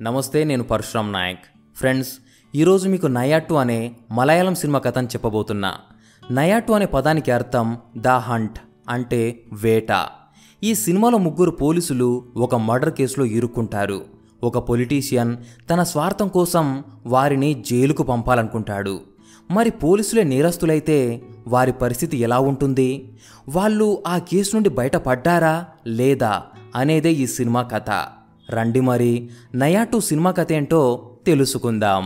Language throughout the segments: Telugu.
నమస్తే నేను పరశురామ్ నాయక్ ఫ్రెండ్స్ ఈరోజు మీకు నయాటు అనే మలయాళం సినిమా కథను చెప్పబోతున్నా నయాటు అనే పదానికి అర్థం ద హంట్ అంటే వేట ఈ సినిమాలో ముగ్గురు పోలీసులు ఒక మర్డర్ కేసులో ఇరుక్కుంటారు ఒక పొలిటీషియన్ తన స్వార్థం కోసం వారిని జైలుకు పంపాలనుకుంటాడు మరి పోలీసులే నేరస్తులైతే వారి పరిస్థితి ఎలా ఉంటుంది వాళ్ళు ఆ కేసు నుండి బయటపడ్డారా లేదా అనేదే ఈ సినిమా కథ రండి మరి నయాటు సినిమా కథ ఏంటో తెలుసుకుందాం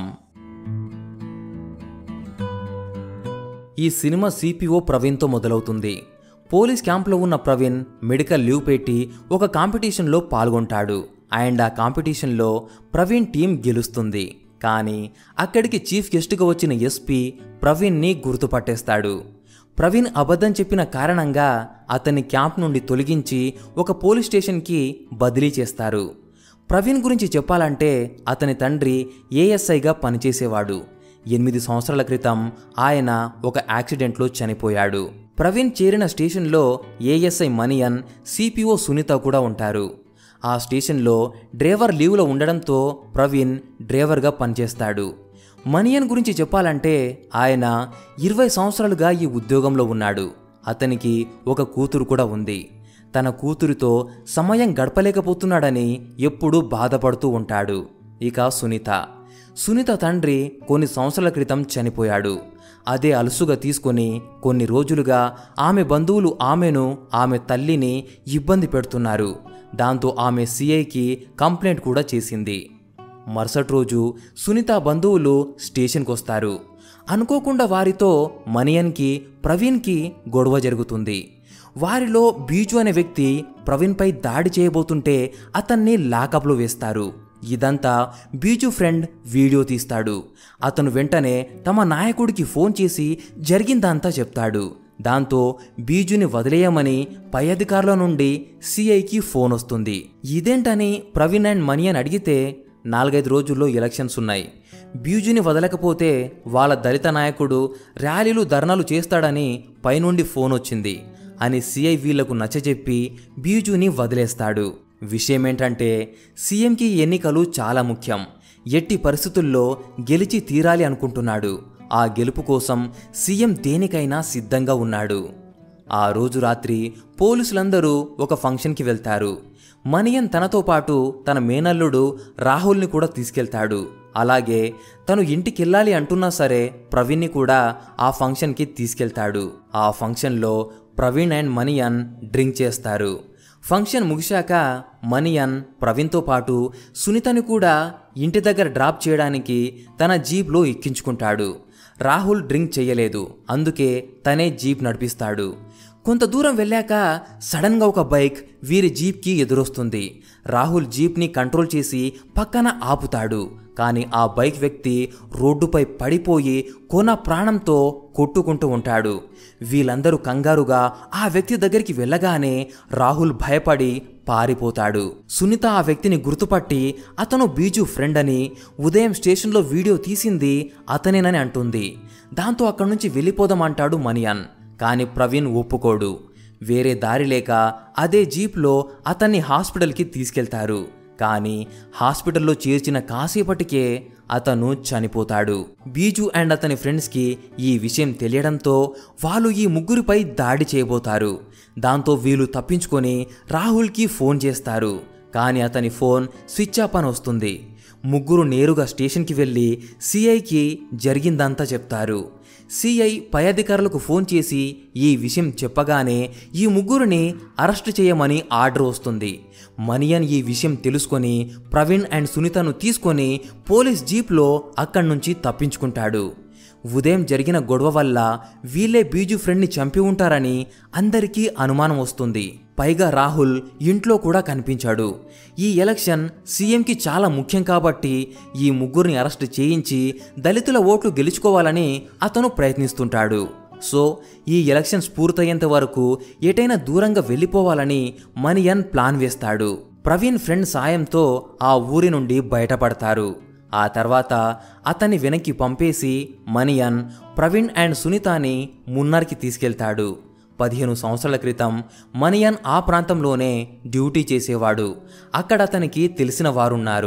ఈ సినిమా సిపిఓ ప్రవీణ్తో మొదలవుతుంది పోలీస్ క్యాంప్లో ఉన్న ప్రవీణ్ మెడికల్ లీవ్ పెట్టి ఒక కాంపిటీషన్లో పాల్గొంటాడు అండ్ ఆ కాంపిటీషన్లో ప్రవీణ్ టీం గెలుస్తుంది కానీ అక్కడికి చీఫ్ గెస్ట్గా వచ్చిన ఎస్పీ ప్రవీణ్ని గుర్తుపట్టేస్తాడు ప్రవీణ్ అబద్ధం చెప్పిన కారణంగా అతన్ని క్యాంప్ నుండి తొలగించి ఒక పోలీస్ స్టేషన్కి బదిలీ చేస్తారు ప్రవీణ్ గురించి చెప్పాలంటే అతని తండ్రి ఏఎస్ఐగా పనిచేసేవాడు ఎనిమిది సంవత్సరాల క్రితం ఆయన ఒక యాక్సిడెంట్లో చనిపోయాడు ప్రవీణ్ చేరిన స్టేషన్లో ఏఎస్ఐ మనియన్ సిపిఓ సునీత కూడా ఉంటారు ఆ స్టేషన్లో డ్రైవర్ లీవ్లో ఉండడంతో ప్రవీణ్ డ్రైవర్గా పనిచేస్తాడు మనియన్ గురించి చెప్పాలంటే ఆయన ఇరవై సంవత్సరాలుగా ఈ ఉద్యోగంలో ఉన్నాడు అతనికి ఒక కూతురు కూడా ఉంది తన కూతురితో సమయం గడపలేకపోతున్నాడని ఎప్పుడూ బాధపడుతూ ఉంటాడు ఇక సునీత సునీత తండ్రి కొన్ని సంవత్సరాల క్రితం చనిపోయాడు అదే అలుసుగా తీసుకొని కొన్ని రోజులుగా ఆమె బంధువులు ఆమెను ఆమె తల్లిని ఇబ్బంది పెడుతున్నారు దాంతో ఆమె సిఐకి కంప్లైంట్ కూడా చేసింది మరుసటి రోజు సునీత బంధువులు స్టేషన్కి వస్తారు అనుకోకుండా వారితో మనియన్కి ప్రవీణ్కి గొడవ జరుగుతుంది వారిలో బీజు అనే వ్యక్తి ప్రవీణ్పై దాడి చేయబోతుంటే అతన్ని లాకప్లో వేస్తారు ఇదంతా బీజు ఫ్రెండ్ వీడియో తీస్తాడు అతను వెంటనే తమ నాయకుడికి ఫోన్ చేసి జరిగిందంతా చెప్తాడు దాంతో బీజుని వదిలేయమని పై అధికారుల నుండి సిఐకి ఫోన్ వస్తుంది ఇదేంటని ప్రవీణ్ అండ్ మనీ అని అడిగితే నాలుగైదు రోజుల్లో ఎలక్షన్స్ ఉన్నాయి బీజుని వదలకపోతే వాళ్ళ దళిత నాయకుడు ర్యాలీలు ధర్నాలు చేస్తాడని పైనుండి ఫోన్ వచ్చింది అని సిఐ వీళ్లకు నచ్చజెప్పి బీజుని వదిలేస్తాడు విషయం ఏంటంటే సీఎంకి ఎన్నికలు చాలా ముఖ్యం ఎట్టి పరిస్థితుల్లో గెలిచి తీరాలి అనుకుంటున్నాడు ఆ గెలుపు కోసం సీఎం దేనికైనా సిద్ధంగా ఉన్నాడు ఆ రోజు రాత్రి పోలీసులందరూ ఒక ఫంక్షన్కి వెళ్తారు మనియన్ తనతో పాటు తన మేనల్లుడు రాహుల్ని కూడా తీసుకెళ్తాడు అలాగే తను ఇంటికెళ్ళాలి అంటున్నా సరే ప్రవీణ్ని కూడా ఆ ఫంక్షన్కి తీసుకెళ్తాడు ఆ ఫంక్షన్లో ప్రవీణ్ అండ్ మనియన్ డ్రింక్ చేస్తారు ఫంక్షన్ ముగిశాక మనియన్ ప్రవీణ్తో పాటు సునీతని కూడా ఇంటి దగ్గర డ్రాప్ చేయడానికి తన జీప్లో ఎక్కించుకుంటాడు రాహుల్ డ్రింక్ చేయలేదు అందుకే తనే జీప్ నడిపిస్తాడు కొంత దూరం వెళ్ళాక సడన్గా ఒక బైక్ వీరి జీప్కి ఎదురొస్తుంది రాహుల్ జీప్ని కంట్రోల్ చేసి పక్కన ఆపుతాడు కానీ ఆ బైక్ వ్యక్తి రోడ్డుపై పడిపోయి కొన ప్రాణంతో కొట్టుకుంటూ ఉంటాడు వీళ్ళందరూ కంగారుగా ఆ వ్యక్తి దగ్గరికి వెళ్ళగానే రాహుల్ భయపడి పారిపోతాడు సునీత ఆ వ్యక్తిని గుర్తుపట్టి అతను బీజు ఫ్రెండ్ అని ఉదయం స్టేషన్లో వీడియో తీసింది అతనేనని అంటుంది దాంతో అక్కడి నుంచి వెళ్ళిపోదామంటాడు మనియన్ కానీ ప్రవీణ్ ఒప్పుకోడు వేరే దారి లేక అదే జీప్లో అతన్ని హాస్పిటల్కి తీసుకెళ్తారు కానీ హాస్పిటల్లో చేర్చిన కాసేపటికే అతను చనిపోతాడు బీజు అండ్ అతని ఫ్రెండ్స్కి ఈ విషయం తెలియడంతో వాళ్ళు ఈ ముగ్గురిపై దాడి చేయబోతారు దాంతో వీళ్ళు తప్పించుకొని రాహుల్కి ఫోన్ చేస్తారు కానీ అతని ఫోన్ స్విచ్ ఆఫ్ అని వస్తుంది ముగ్గురు నేరుగా స్టేషన్కి వెళ్ళి సిఐకి జరిగిందంతా చెప్తారు సిఐ పై అధికారులకు ఫోన్ చేసి ఈ విషయం చెప్పగానే ఈ ముగ్గురిని అరెస్ట్ చేయమని ఆర్డర్ వస్తుంది మనియన్ ఈ విషయం తెలుసుకొని ప్రవీణ్ అండ్ సునీతను తీసుకొని పోలీస్ జీప్లో అక్కడి నుంచి తప్పించుకుంటాడు ఉదయం జరిగిన గొడవ వల్ల వీళ్ళే బీజు ఫ్రెండ్ని చంపి ఉంటారని అందరికీ అనుమానం వస్తుంది పైగా రాహుల్ ఇంట్లో కూడా కనిపించాడు ఈ ఎలక్షన్ సీఎంకి చాలా ముఖ్యం కాబట్టి ఈ ముగ్గురిని అరెస్ట్ చేయించి దళితుల ఓట్లు గెలుచుకోవాలని అతను ప్రయత్నిస్తుంటాడు సో ఈ ఎలక్షన్స్ పూర్తయ్యేంత వరకు ఎటైనా దూరంగా వెళ్ళిపోవాలని మనియన్ ప్లాన్ వేస్తాడు ప్రవీణ్ ఫ్రెండ్ సాయంతో ఆ ఊరి నుండి బయటపడతారు ఆ తర్వాత అతన్ని వెనక్కి పంపేసి మనియన్ ప్రవీణ్ అండ్ సునీతాని మున్నర్కి తీసుకెళ్తాడు పదిహేను సంవత్సరాల క్రితం మనియన్ ఆ ప్రాంతంలోనే డ్యూటీ చేసేవాడు అక్కడ అతనికి తెలిసిన వారున్నారు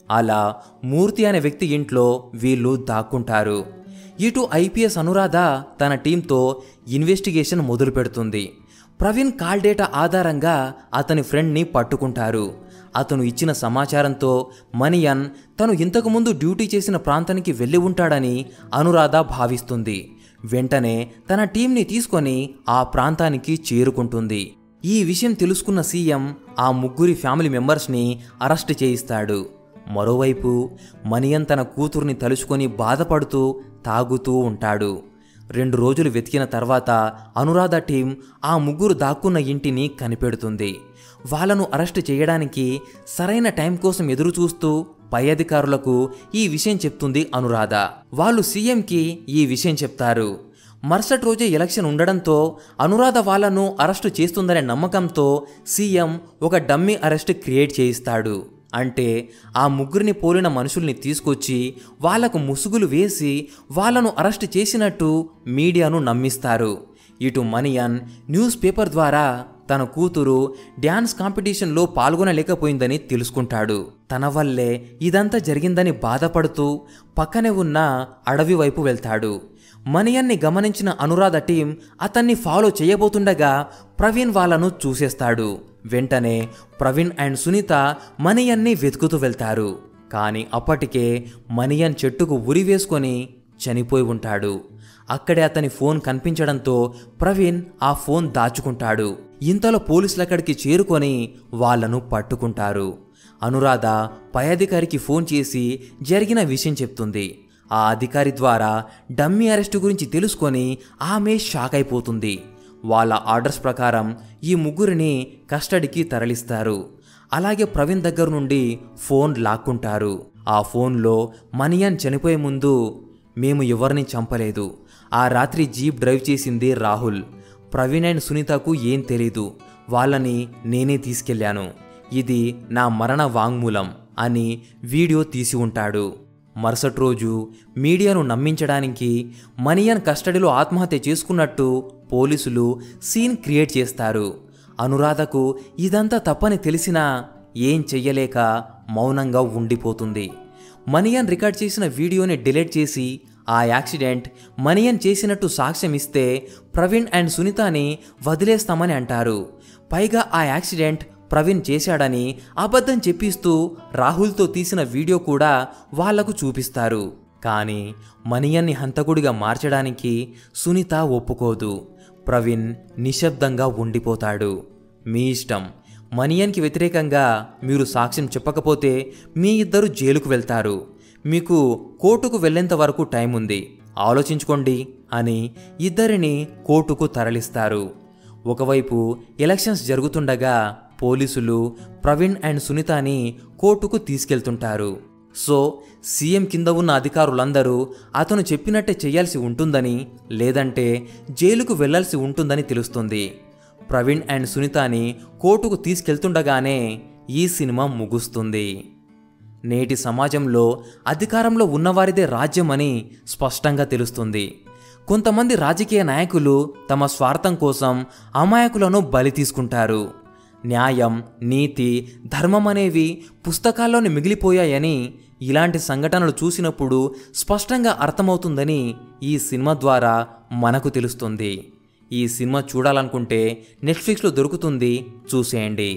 అలా మూర్తి అనే వ్యక్తి ఇంట్లో వీళ్ళు దాక్కుంటారు ఇటు ఐపీఎస్ అనురాధ తన టీంతో ఇన్వెస్టిగేషన్ మొదలు పెడుతుంది ప్రవీణ్ కాల్ డేటా ఆధారంగా అతని ఫ్రెండ్ని పట్టుకుంటారు అతను ఇచ్చిన సమాచారంతో మనియన్ తను ఇంతకుముందు డ్యూటీ చేసిన ప్రాంతానికి వెళ్ళి ఉంటాడని అనురాధ భావిస్తుంది వెంటనే తన టీంని తీసుకొని ఆ ప్రాంతానికి చేరుకుంటుంది ఈ విషయం తెలుసుకున్న సీఎం ఆ ముగ్గురి ఫ్యామిలీ మెంబర్స్ని అరెస్ట్ చేయిస్తాడు మరోవైపు మనియన్ తన కూతుర్ని తలుచుకొని బాధపడుతూ తాగుతూ ఉంటాడు రెండు రోజులు వెతికిన తర్వాత అనురాధ టీం ఆ ముగ్గురు దాక్కున్న ఇంటిని కనిపెడుతుంది వాళ్ళను అరెస్ట్ చేయడానికి సరైన టైం కోసం ఎదురు చూస్తూ పై అధికారులకు ఈ విషయం చెప్తుంది అనురాధ వాళ్ళు సీఎంకి ఈ విషయం చెప్తారు మరుసటి రోజే ఎలక్షన్ ఉండడంతో అనురాధ వాళ్ళను అరెస్టు చేస్తుందనే నమ్మకంతో సీఎం ఒక డమ్మీ అరెస్ట్ క్రియేట్ చేయిస్తాడు అంటే ఆ ముగ్గురిని పోలిన మనుషుల్ని తీసుకొచ్చి వాళ్లకు ముసుగులు వేసి వాళ్ళను అరెస్ట్ చేసినట్టు మీడియాను నమ్మిస్తారు ఇటు మనియన్ న్యూస్ పేపర్ ద్వారా తన కూతురు డ్యాన్స్ కాంపిటీషన్లో పాల్గొనలేకపోయిందని తెలుసుకుంటాడు తన వల్లే ఇదంతా జరిగిందని బాధపడుతూ పక్కనే ఉన్న అడవి వైపు వెళ్తాడు మనియన్ని గమనించిన అనురాధ టీం అతన్ని ఫాలో చేయబోతుండగా ప్రవీణ్ వాళ్ళను చూసేస్తాడు వెంటనే ప్రవీణ్ అండ్ సునీత మనియన్ని వెతుకుతూ వెళ్తారు కానీ అప్పటికే మనియన్ చెట్టుకు ఉరి వేసుకొని చనిపోయి ఉంటాడు అక్కడే అతని ఫోన్ కనిపించడంతో ప్రవీణ్ ఆ ఫోన్ దాచుకుంటాడు ఇంతలో పోలీసులు అక్కడికి చేరుకొని వాళ్ళను పట్టుకుంటారు అనురాధ పై అధికారికి ఫోన్ చేసి జరిగిన విషయం చెప్తుంది ఆ అధికారి ద్వారా డమ్మీ అరెస్టు గురించి తెలుసుకొని ఆమె షాక్ అయిపోతుంది వాళ్ళ ఆర్డర్స్ ప్రకారం ఈ ముగ్గురిని కస్టడీకి తరలిస్తారు అలాగే ప్రవీణ్ దగ్గర నుండి ఫోన్ లాక్కుంటారు ఆ ఫోన్లో మనియన్ చనిపోయే ముందు మేము ఎవరిని చంపలేదు ఆ రాత్రి జీప్ డ్రైవ్ చేసింది రాహుల్ ప్రవీణ్ అండ్ సునీతకు ఏం తెలీదు వాళ్ళని నేనే తీసుకెళ్లాను ఇది నా మరణ వాంగ్మూలం అని వీడియో తీసి ఉంటాడు మరుసటి రోజు మీడియాను నమ్మించడానికి మనియన్ కస్టడీలో ఆత్మహత్య చేసుకున్నట్టు పోలీసులు సీన్ క్రియేట్ చేస్తారు అనురాధకు ఇదంతా తప్పని తెలిసినా ఏం చెయ్యలేక మౌనంగా ఉండిపోతుంది మనియన్ రికార్డ్ చేసిన వీడియోని డిలీట్ చేసి ఆ యాక్సిడెంట్ మనియన్ చేసినట్టు సాక్ష్యం ఇస్తే ప్రవీణ్ అండ్ సునీతని వదిలేస్తామని అంటారు పైగా ఆ యాక్సిడెంట్ ప్రవీణ్ చేశాడని అబద్ధం చెప్పిస్తూ రాహుల్తో తీసిన వీడియో కూడా వాళ్లకు చూపిస్తారు కానీ మనియన్ని హంతకుడిగా మార్చడానికి సునీత ఒప్పుకోదు ప్రవీణ్ నిశ్శబ్దంగా ఉండిపోతాడు మీ ఇష్టం మనియన్కి వ్యతిరేకంగా మీరు సాక్ష్యం చెప్పకపోతే మీ ఇద్దరు జైలుకు వెళ్తారు మీకు కోర్టుకు వెళ్ళేంత వరకు టైం ఉంది ఆలోచించుకోండి అని ఇద్దరిని కోర్టుకు తరలిస్తారు ఒకవైపు ఎలక్షన్స్ జరుగుతుండగా పోలీసులు ప్రవీణ్ అండ్ సునీతని కోర్టుకు తీసుకెళ్తుంటారు సో సీఎం కింద ఉన్న అధికారులందరూ అతను చెప్పినట్టే చేయాల్సి ఉంటుందని లేదంటే జైలుకు వెళ్లాల్సి ఉంటుందని తెలుస్తుంది ప్రవీణ్ అండ్ సునీతని కోర్టుకు తీసుకెళ్తుండగానే ఈ సినిమా ముగుస్తుంది నేటి సమాజంలో అధికారంలో ఉన్నవారిదే రాజ్యం అని స్పష్టంగా తెలుస్తుంది కొంతమంది రాజకీయ నాయకులు తమ స్వార్థం కోసం అమాయకులను బలి తీసుకుంటారు న్యాయం నీతి ధర్మం అనేవి పుస్తకాల్లోని మిగిలిపోయాయని ఇలాంటి సంఘటనలు చూసినప్పుడు స్పష్టంగా అర్థమవుతుందని ఈ సినిమా ద్వారా మనకు తెలుస్తుంది ఈ సినిమా చూడాలనుకుంటే నెట్ఫ్లిక్స్లో దొరుకుతుంది చూసేయండి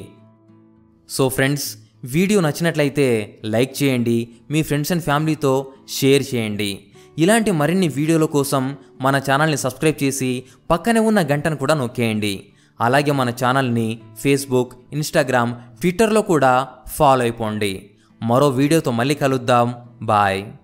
సో ఫ్రెండ్స్ వీడియో నచ్చినట్లయితే లైక్ చేయండి మీ ఫ్రెండ్స్ అండ్ ఫ్యామిలీతో షేర్ చేయండి ఇలాంటి మరిన్ని వీడియోల కోసం మన ఛానల్ని సబ్స్క్రైబ్ చేసి పక్కనే ఉన్న గంటను కూడా నొక్కేయండి అలాగే మన ఛానల్ని ఫేస్బుక్ ఇన్స్టాగ్రామ్ ట్విట్టర్లో కూడా ఫాలో అయిపోండి మరో వీడియోతో మళ్ళీ కలుద్దాం బాయ్